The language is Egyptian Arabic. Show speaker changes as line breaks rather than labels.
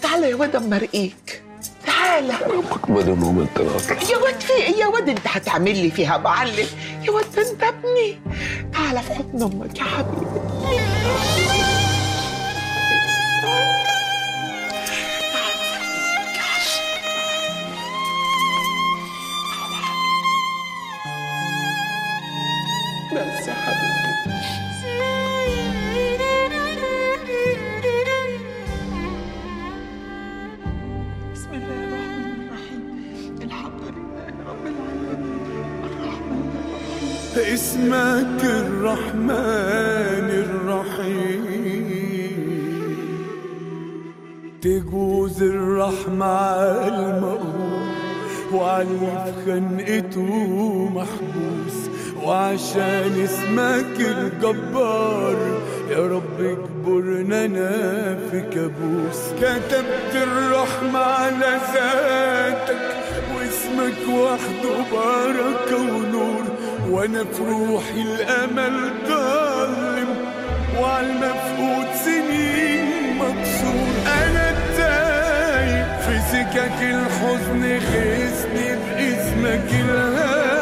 تعالى يا واد اما ارقيك تعالى
ربك ما دام ما انت اطلع
يا واد في ايه يا واد انت هتعمل لي فيها معلم يا واد ده انت ابني تعالى في حضن امك يا حبيبي بس يا حبيبي بسم الله الرحمن الرحيم الحمد لله رب العالمين الرحمن الرحيم
اسمك الرحمن الرحيم تجوز الرحمة على المقهور وعلي في خنقته محبوس وعشان اسمك الجبار يا رب اجبرنا انا في كابوس كتبت الرحمة على ذاتك واسمك وحده بركة ونور وانا في روحي الامل ضلم وعلى المفقود سنين مكسور انا التايه في سكك الحزن غيثني باسمك الهادي